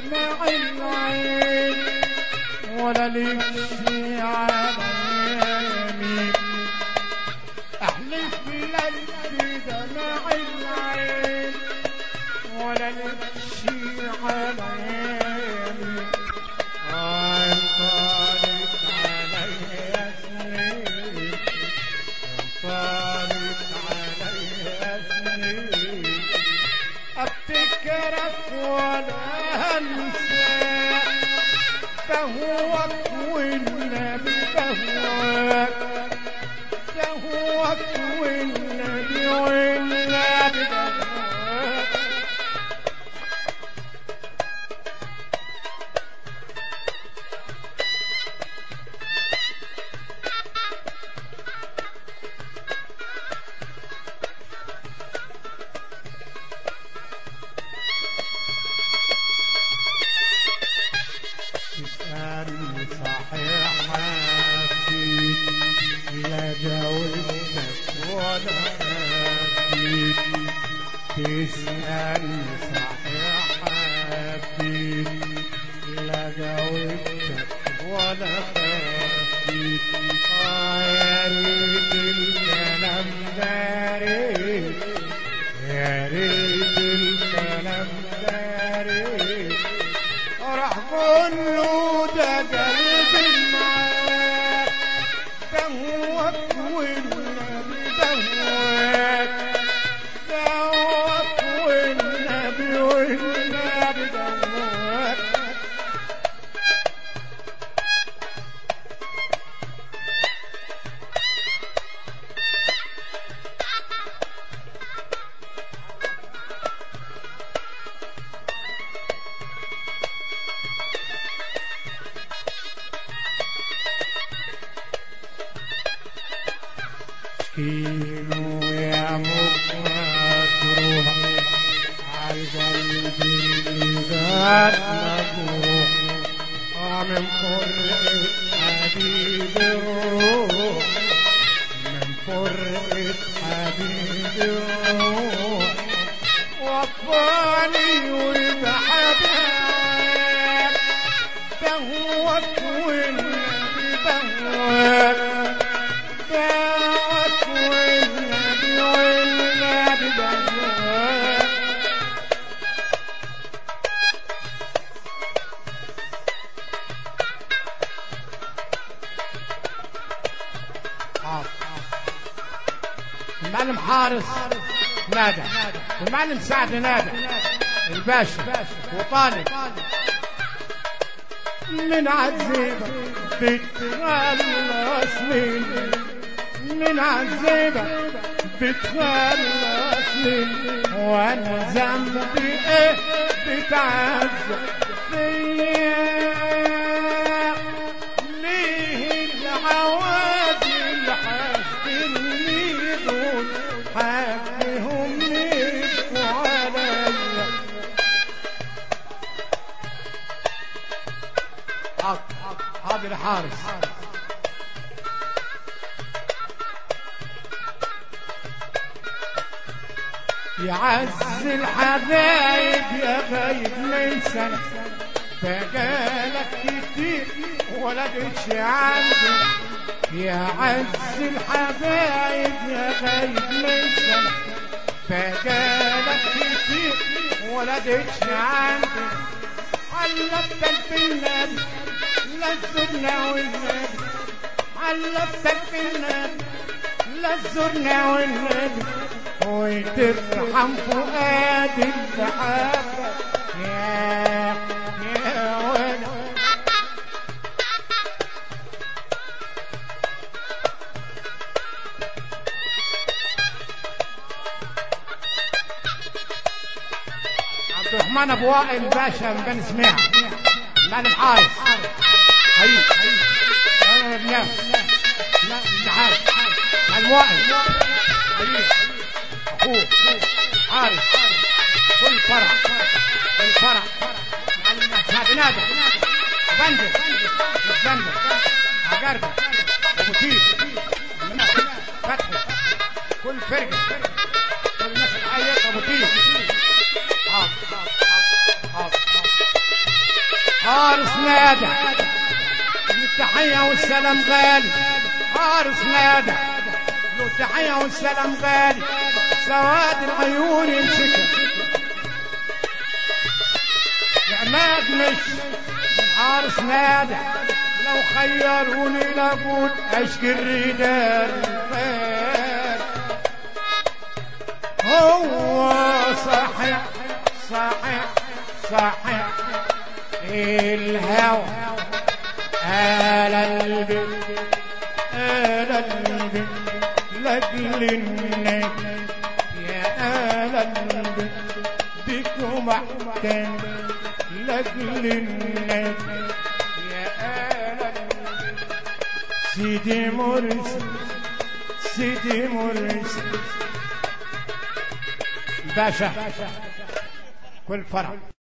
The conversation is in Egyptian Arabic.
بدمع العين ولا لبسي على يمين احلف لك بدمع العين ولا لبسي على يمين انطلت علي سنين انطلت علي سنين افتكرك ولا انساك بهوك والنبي بهوك بهوك والنبي والنبي بهوك تسألني صحيح حسيت لا جاوبتك ولا خفيت تسألني صحيح حسيت لا جاوبتك ولا خفيت آه يا ريت الكلام ده ريت يا ريت الكلام ده ريت راح قول له ده قلبي معاك دهوك والنبي دهوك دهوك والنبي والنبي دهوك مسكينه يا مكروه عالقلب اللي جات مجروح آه من فرقة حبيب الروح من فرقة حبيب الروح وفاني والبحباب دهوك والنبي دهوك دعوك والنبي والنبي دعوك المعلم حارس نادى والمعلم سعد نادى الباشا وطالب من عذيبك بتخلص مني من عذيبك بتخلص مني وانا ذنبي ايه بتعذب فيا ليه العوادل حاسبني دول حقهم يبكوا عليا حاضر حارس يعز الحبايب يا غايب من سنة بقالك كتير ولا جيتش عندي يا عز الحبايب يا غايب من سنة بقالك كتير ولا جيتش عندي علبتك بالنبي لزرنا والنبي علبتك بالنبي لزرنا والنبي وترحم فؤاد المحبة يا يا ولد عبد الرحمن ابو وائل باشا من بني سميع معلم حارس هي انا ابن لا تعال معلم وائل هي اخوه حارس كل فرع كل فرع معلم هذا نادى بندر مش بندر عقربة ابو تيب فتحي كل فرقة كل الناس الحية ابو تيب حاضر حاضر حاضر حارس نادى التحية والسلام غالي حارس نادى له التحية والسلام غالي سواد العيون يمسكها عماد مش الحارس نادى لو خيروني لابد اشكي الرجال الخير هو صحيح صحيح صحيح الهوى آل قلبي آل قلبي لاجل النبي يا آل قلبي بكم احتاج لاجل النبي يا آل قلبي سيدي مرسي سيدي مرسي باشا كل فرح